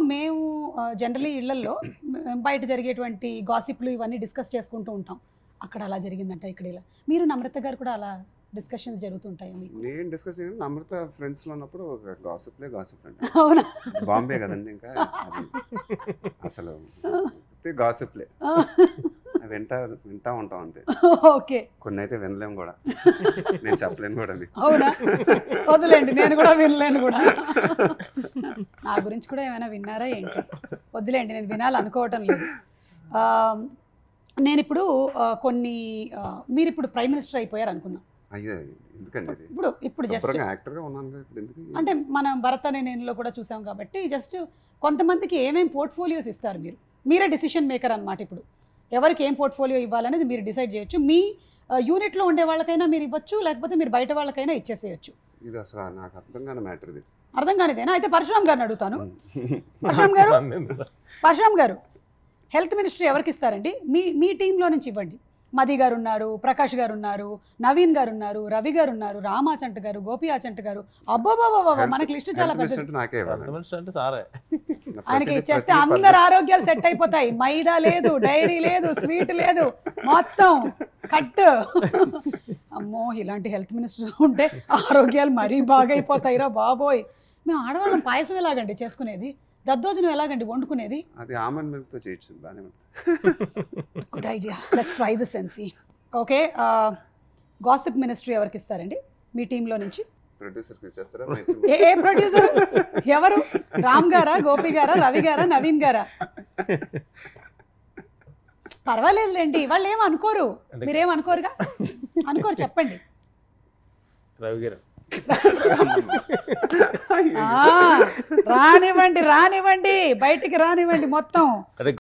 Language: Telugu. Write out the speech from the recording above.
మేము జనరలీ ఇళ్లలో మ్, బయట జరిగేటువంటి గాసిప్లు ఇవన్నీ డిస్కస్ చేసుకుంటూ ఉంటాం అక్కడ అలా జరిగిందంట ఇక్కడ ఇలా మీరు నమ్రత గారు కూడా అలా డిస్కషన్స్ జరుగుతుంటాయా మీకు నేను డిస్కస్ చేయను అమృత ఫ్రెండ్స్ లో ఉన్నప్పుడు ఒక గాసిప్లే గాసిప్ అండి అవునా బాంబే కదండి ఇంకా అది అసలు గాసిప్లే వింటా వింటా ఉంటాం అంతే ఓకే కొన్ని అయితే వినలేం కూడా నేను చెప్పలేను కూడా మీకు అవునా వదిలేండి నేను కూడా వినలేను కూడా నా గురించి కూడా ఏమైనా విన్నారా ఏంటి వదిలేండి నేను వినాలనుకోవటం లేదు ఆ, నేను ఇప్పుడు ఆ, కొన్ని ఆ, మీరు ఇప్పుడు ప్రైమ్ మినిస్టర్ అయిపోయారు అనుకుందాం అయ్యే ఎందుకండి ఇది ఇప్పుడు ఇప్పుడు జస్ట్ శుభ్రంగా యాక్టర్గా ఉన్నాను కదా ఇప్పుడు ఎందుకు అంటే మనం భరత్ అనే నేనులో కూడా చూసాం కాబట్టి జస్ట్ కొంతమందికి ఏమేం పోర్ట్ఫోలియోస్ ఇస్తారు మీరు మీరే డిసిషన్ మేకర్ అన్నమాట ఇప్పుడు ఎవరికి ఏం పోర్ట్ఫోలియో ఇవ్వాలనేది మీరు డిసైడ్ చేయొచ్చు మీ ఆ, యూనిట్లో ఉండే వాళ్ళకైనా మీరు ఇవ్వచ్చు లేకపోతే మీరు బయట వాళ్ళకైనా ఇచ్చేసేయచ్చు ఇది అసలు నాకు అర్థం కాని మ్యాటర్ ఇది అర్థం కానిదేనా అయితే పరశురామ్ గారిని అడుగుతాను పరశురామ్ గారు పరశురామ్ గారు హెల్త్ మినిస్ట్రీ ఎవరికి ఇస్తారండి మీ మీ టీంలో నుంచి ఇవ్వండి మది గారు ఉన్నారు ప్రకాష్ గారు ఉన్నారు నవీన్ గారు ఉన్నారు రవి గారు ఉన్నారు రామాచంట్ గారు గోపి ఆచంట్ గారు అబ్బాబాబా మనకి లిస్ట్ చాలా Health పెద్దది minister అంటే నాకే ఇవ్వాలి మనిషి అంటే సారే ఆయనకి ప్రతిదీ- ఇచ్చేస్తే ప్రతిదీ అందరు పద్ధతి. ఆరోగ్యాలు సెట్ అయిపోతాయి మైదా లేదు డైరీ లేదు స్వీట్ లేదు మొత్తం కట్ అమ్మో ఇలాంటి హెల్త్ మినిస్టర్ ఉంటే ఆరోగ్యాలు మరీ బాగా అయిపోతాయిరా బాబోయ్ మేము ఆడవాళ్ళం పాయసం ఎలాగండి చేసుకునేది దద్దోజనం ఎలాగండి వండుకునేది అది ఆమెన్ మిల్క్తో చేయొచ్చు బాగానే ఉంటుంది good idea let's try this సెన్సీ ఓకే గాసిప్ మినిస్ట్రీ ఎవరికి ఇస్తారండి మీ టీంలో నుంచి ప్రొడ్యూసర్కి ఇచ్చేస్తారా ఏ ఏ ప్రొడ్యూసర్ ఎవరు రామ్ గారా గోపి గారా రవి గారా నవీన్ గారా పర్వాలేదులేండి వాళ్ళు ఏం అనుకోరు అంటే- మీరేం అనుకోరుగా అనుకోరు చెప్పండి రవి గారు ఆ, రానివ్వండి రానివ్వండి బయటికి రానివ్వండి మొత్తం అంటే